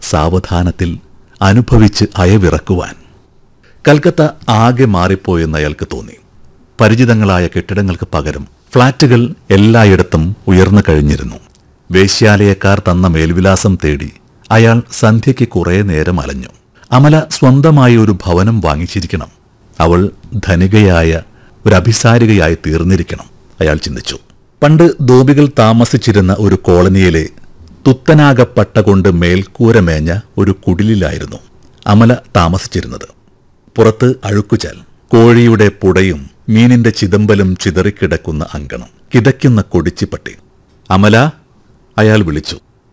സാവധാനത്തിൽ അനുഭവിച്ച് അയവിറക്കുവാൻ കൽക്കത്ത ആകെ മാറിപ്പോയെന്ന് അയാൾക്ക് തോന്നി പരിചിതങ്ങളായ കെട്ടിടങ്ങൾക്ക് പകരം ഫ്ളാറ്റുകൾ എല്ലായിടത്തും ഉയർന്നു കഴിഞ്ഞിരുന്നു വേശ്യാലയക്കാർ തന്ന മേൽവിലാസം തേടി അയാൾ സന്ധ്യയ്ക്ക് കുറേ നേരം അലഞ്ഞു അമല സ്വന്തമായി ഒരു ഭവനം വാങ്ങിച്ചിരിക്കണം അവൾ ധനികയായ ഒരു അഭിസാരികയായി തീർന്നിരിക്കണം അയാൾ ചിന്തിച്ചു പണ്ട് ധോബികൾ താമസിച്ചിരുന്ന ഒരു കോളനിയിലെ തുത്തനാകപ്പട്ട കൊണ്ട് മേൽക്കൂര മേഞ്ഞ ഒരു കുടിലിലായിരുന്നു അമല താമസിച്ചിരുന്നത് പുറത്ത് അഴുക്കുചാൽ കോഴിയുടെ പുടയും മീനിന്റെ ചിതമ്പലും ചിതറിക്കിടക്കുന്ന അങ്കണം കിതയ്ക്കുന്ന കൊടിച്ചിപ്പട്ടി അമല അയാൾ വിളിച്ചു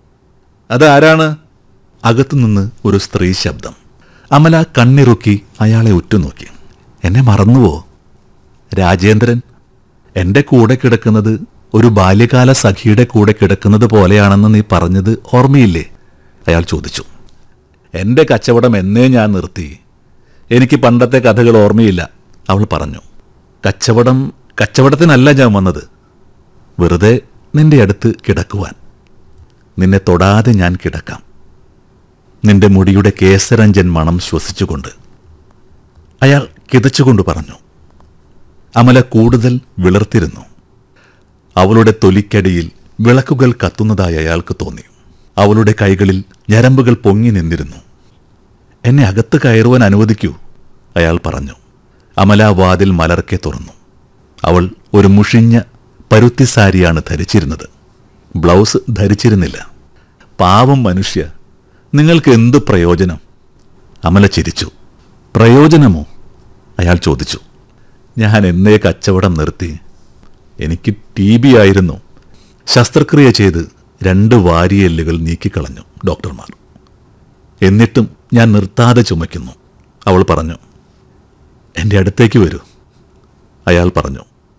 അതാരാണ് അകത്തുനിന്ന് ഒരു സ്ത്രീ ശബ്ദം അമല കണ്ണിറുക്കി അയാളെ ഉറ്റുനോക്കി എന്നെ മറന്നുവോ രാജേന്ദ്രൻ എന്റെ കൂടെ കിടക്കുന്നത് ഒരു ബാല്യകാല സഖിയുടെ കൂടെ കിടക്കുന്നത് പോലെയാണെന്ന് നീ പറഞ്ഞത് ഓർമ്മയില്ലേ അയാൾ ചോദിച്ചു എന്റെ കച്ചവടം എന്നേ ഞാൻ നിർത്തി എനിക്ക് പണ്ടത്തെ കഥകൾ ഓർമ്മയില്ല അവൾ പറഞ്ഞു കച്ചവടം കച്ചവടത്തിനല്ല ഞാൻ വന്നത് വെറുതെ നിന്റെ അടുത്ത് കിടക്കുവാൻ നിന്നെ തൊടാതെ ഞാൻ കിടക്കാം നിന്റെ മുടിയുടെ കേസരഞ്ജൻ മണം ശ്വസിച്ചുകൊണ്ട് അയാൾ കിതച്ചുകൊണ്ട് പറഞ്ഞു അമല കൂടുതൽ വിളർത്തിരുന്നു അവളുടെ തൊലിക്കടിയിൽ വിളക്കുകൾ കത്തുന്നതായി അയാൾക്ക് തോന്നി അവളുടെ കൈകളിൽ ഞരമ്പുകൾ പൊങ്ങി നിന്നിരുന്നു എന്നെ അകത്ത് കയറുവാൻ അനുവദിക്കൂ അയാൾ പറഞ്ഞു അമല വാതിൽ മലർക്കെ തുറന്നു അവൾ ഒരു മുഷിഞ്ഞ പരുത്തി സാരിയാണ് ധരിച്ചിരുന്നത് ബ്ലൗസ് ധരിച്ചിരുന്നില്ല പാവം മനുഷ്യ നിങ്ങൾക്ക് എന്ത് പ്രയോജനം അമല ചിരിച്ചു പ്രയോജനമോ അയാൾ ചോദിച്ചു ഞാൻ എന്നേ കച്ചവടം നിർത്തി എനിക്ക് ടി ബി ആയിരുന്നു ശസ്ത്രക്രിയ ചെയ്ത് രണ്ട് വാരിയെല്ലുകൾ നീക്കിക്കളഞ്ഞു ഡോക്ടർമാർ എന്നിട്ടും ഞാൻ നിർത്താതെ ചുമയ്ക്കുന്നു അവൾ പറഞ്ഞു എൻ്റെ അടുത്തേക്ക് വരൂ അയാൾ പറഞ്ഞു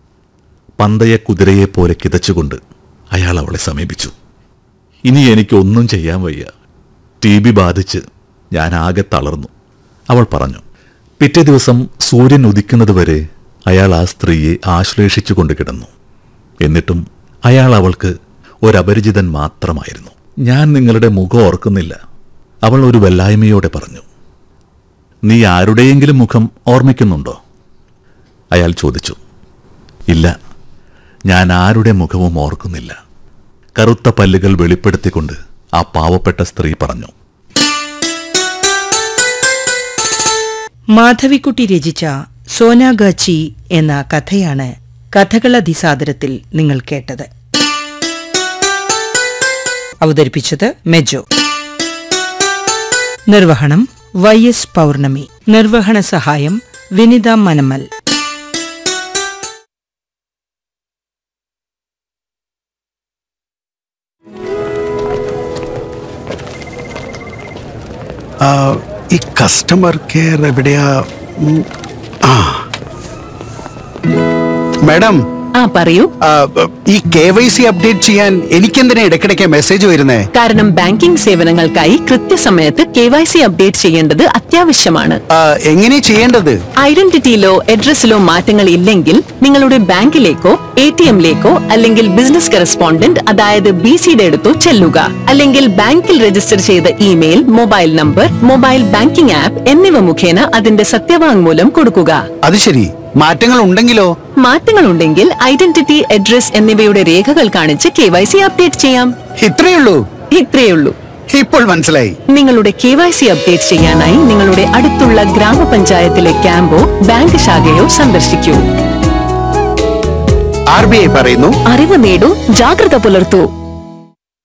പന്തയ കുതിരയെപ്പോലെ കിതച്ചുകൊണ്ട് അയാൾ അവളെ സമീപിച്ചു ഇനി എനിക്കൊന്നും ചെയ്യാൻ വയ്യ ടി ബി ബാധിച്ച് ഞാൻ ആകെ തളർന്നു അവൾ പറഞ്ഞു പിറ്റേ ദിവസം സൂര്യൻ ഉദിക്കുന്നതുവരെ അയാൾ ആ സ്ത്രീയെ ആശ്ലേഷിച്ചുകൊണ്ട് കിടന്നു എന്നിട്ടും അയാൾ അവൾക്ക് ഒരപരിചിതൻ മാത്രമായിരുന്നു ഞാൻ നിങ്ങളുടെ മുഖം ഓർക്കുന്നില്ല അവൾ ഒരു വല്ലായ്മയോടെ പറഞ്ഞു നീ ആരുടെയെങ്കിലും മുഖം ഓർമ്മിക്കുന്നുണ്ടോ അയാൾ ചോദിച്ചു ഇല്ല ഞാൻ ആരുടെ മുഖവും ഓർക്കുന്നില്ല കറുത്ത പല്ലുകൾ വെളിപ്പെടുത്തിക്കൊണ്ട് ആ പാവപ്പെട്ട സ്ത്രീ പറഞ്ഞു മാധവിക്കുട്ടി രചിച്ച സോനാഗാച്ചി എന്ന കഥയാണ് കഥകളധിസാദരത്തിൽ നിങ്ങൾ കേട്ടത് അവതരിപ്പിച്ചത് മെജോ നിർവഹണം വൈ എസ് പൗർണമി നിർവഹണ സഹായം വിനിത മനമൽ ആ, ഈ കസ്റ്റമർ കെയർ എവിടെയാ ഉം, ആ മാഡം ആ പറയൂ ആ, ഈ കെ വൈ സി അപ്ഡേറ്റ് ചെയ്യാൻ എനിക്കെന്തിനാ ഇടയ്ക്കിടയ്ക്ക് മെസ്സേജ് വരുന്നേ കാരണം ബാങ്കിംഗ് സേവനങ്ങൾക്കായി കൃത്യസമയത്ത് കെ വൈ സി അപ്ഡേറ്റ് ചെയ്യേണ്ടത് അത്യാവശ്യമാണ് ആ, എങ്ങനെ ചെയ്യേണ്ടത് ഐഡന്റിറ്റിയിലോ അഡ്രസ്സിലോ മാറ്റങ്ങൾ ഇല്ലെങ്കിൽ നിങ്ങളുടെ ബാങ്കിലേക്കോ എ ടി എമ്മിലേക്കോ അല്ലെങ്കിൽ ബിസിനസ് കറസ്പോണ്ടന്റ് അതായത് ബി സിയുടെ അടുത്തോ ചെല്ലുക അല്ലെങ്കിൽ ബാങ്കിൽ രജിസ്റ്റർ ചെയ്ത email mobile number mobile banking app എന്നിവ മുഖേന അതിന്റെ സത്യവാങ്മൂലം കൊടുക്കുക അത് ശരി മാറ്റങ്ങൾ ഉണ്ടെങ്കിലോ മാറ്റങ്ങൾ ഉണ്ടെങ്കിൽ ഐഡന്റിറ്റി അഡ്രസ് എന്നിവയുടെ രേഖകൾ കാണിച്ച് കെ വൈ സി അപ്ഡേറ്റ് ചെയ്യാം ഇത്രയുള്ളൂ ഇത്രയുള്ളൂ ഇപ്പോൾ മനസ്സിലായി നിങ്ങളുടെ കെ വൈ സി അപ്ഡേറ്റ് ചെയ്യാനായി നിങ്ങളുടെ അടുത്തുള്ള ഗ്രാമപഞ്ചായത്തിലെ ക്യാമ്പോ ബാങ്ക് ശാഖയോ സന്ദർശിക്കൂ ആർ ബി ഐ പറയുന്നു അറിവ് നേടൂ ജാഗ്രത പുലർത്തൂ